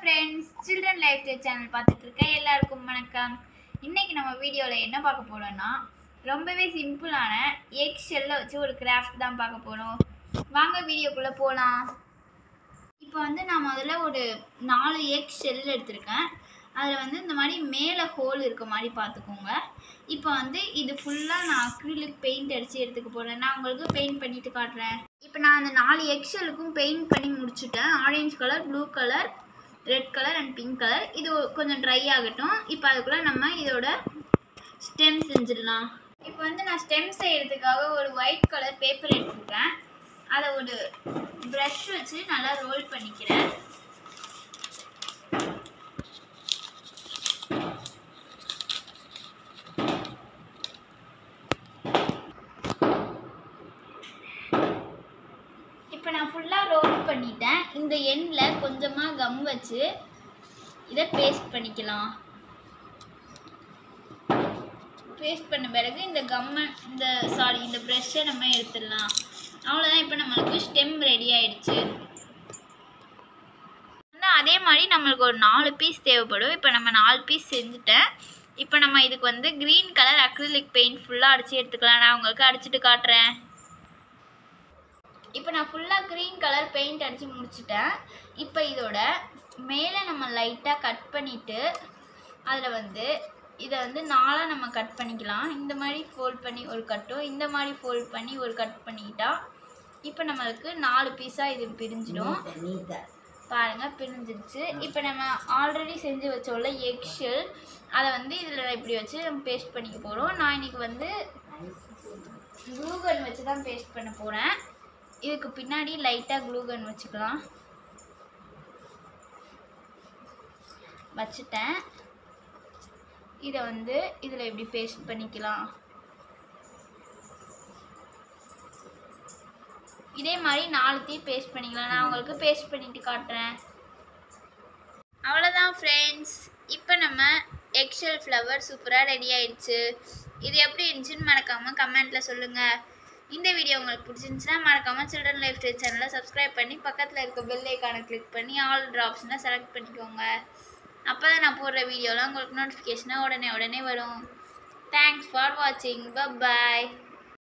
friends children lifestyle channel பார்த்துட்டு இருக்க எல்லாருக்கும் வணக்கம் இன்னைக்கு நம்ம வீடியோவில் என்ன பார்க்க போறோம்னா ரொம்பவே சிம்பிளான எக் ஷெல்லை வச்சு ஒரு கிராஃப்ட் தான் பார்க்க போகிறோம் வாங்க வீடியோக்குள்ளே போகலாம் இப்போ வந்து நான் முதல்ல ஒரு நாலு எக் ஷெல் எடுத்திருக்கேன் அதில் வந்து இந்த மாதிரி மேலே ஹோல் இருக்க மாதிரி பார்த்துக்கோங்க இப்போ வந்து இது ஃபுல்லாக நான் அக்ரிலிக் பெயிண்ட் அடித்து எடுத்துக்க போகிறேன் நான் உங்களுக்கு பெயிண்ட் பண்ணிட்டு காட்டுறேன் இப்போ நான் அந்த நாலு எக்ஷலுக்கும் பெயிண்ட் பண்ணி முடிச்சுட்டேன் orange colour blue colour red colour and pink colour இது கொஞ்சம் ட்ரை ஆகட்டும் இப்போ அதுக்குள்ளே நம்ம இதோட ஸ்டெம் செஞ்சிடலாம் இப்போ வந்து நான் ஸ்டெம் செய்யறதுக்காக ஒரு ஒயிட் கலர் பேப்பர் எடுத்துருக்கேன் அதை ஒரு ப்ரஷ் வச்சு நல்லா ரோல் பண்ணிக்கிறேன் இப்போ நான் ஃபுல்லாக ரோல் பண்ணிட்டேன் இந்த எண்ணில் கொஞ்சமாக கம் வச்சு இதை பேஸ்ட் பண்ணிக்கலாம் பேஸ்ட் பண்ண பிறகு இந்த கம்மை இந்த சாரி இந்த ப்ரெஷ்ஷை நம்ம எடுத்துடலாம் அவ்வளோதான் இப்போ நம்மளுக்கு ஸ்டெம் ரெடி ஆயிடுச்சு வந்து அதே மாதிரி நம்மளுக்கு ஒரு நாலு பீஸ் தேவைப்படும் இப்போ நம்ம நாலு பீஸ் செஞ்சுட்டேன் இப்போ நம்ம இதுக்கு வந்து க்ரீன் கலர் அக்ரிலிக் பெயிண்ட் ஃபுல்லாக அடித்து எடுத்துக்கலாம் நான் உங்களுக்கு அடிச்சுட்டு காட்டுறேன் இப்போ நான் ஃபுல்லாக க்ரீன் கலர் பெயிண்ட் அடித்து முடிச்சிட்டேன் இப்போ இதோட மேலே நம்ம லைட்டாக கட் பண்ணிவிட்டு அதில் வந்து இதை வந்து நாளாக நம்ம கட் பண்ணிக்கலாம் இந்த மாதிரி ஃபோல்ட் பண்ணி ஒரு கட்டும் இந்த மாதிரி ஃபோல்ட் பண்ணி ஒரு கட் பண்ணிக்கிட்டா இப்போ நம்மளுக்கு நாலு பீஸாக இது பிரிஞ்சிடும் பாருங்கள் பிரிஞ்சிருச்சு இப்போ நம்ம ஆல்ரெடி செஞ்சு வச்சோம்ல எக் ஷெல் அதை வந்து இதில் இப்படி வச்சு நம்ம பேஸ்ட் பண்ணிக்க போகிறோம் நான் இன்னைக்கு வந்து க்ளூகன் வச்சு தான் பேஸ்ட் பண்ண போகிறேன் இதுக்கு பின்னாடி லைட்டாக க்ளூகன் வச்சுக்கலாம் வச்சுட்டேன் இதை வந்து இதில் எப்படி பேஸ்ட் பண்ணிக்கலாம் இதே மாதிரி நாலுத்தையும் பேஸ்ட் பண்ணிக்கலாம் நான் உங்களுக்கு பேஸ்ட் பண்ணிட்டு காட்டுறேன் அவ்வளோதான் ஃப்ரெண்ட்ஸ் இப்போ நம்ம எக்ஷல் ஃப்ளவர் சூப்பராக ரெடி ஆயிடுச்சு இது எப்படி இருந்துச்சுன்னு மறக்காமல் கமெண்ட்டில் சொல்லுங்கள் இந்த வீடியோ உங்களுக்கு பிடிச்சிருந்துச்சுன்னா மறக்காமல் சில்ட்ரன் லைஃப் ஸ்டைல் சேனலை சப்ஸ்கிரைப் பண்ணி பக்கத்தில் இருக்க பெல் ஐக்கானை கிளிக் பண்ணி ஆல் ட்ராப்ஸ்னா செலக்ட் பண்ணிக்கோங்க அப்போ தான் நான் போடுற வீடியோலாம் உங்களுக்கு நோட்டிஃபிகேஷனாக உடனே உடனே வரும் தேங்க்ஸ் ஃபார் வாட்சிங் பாய்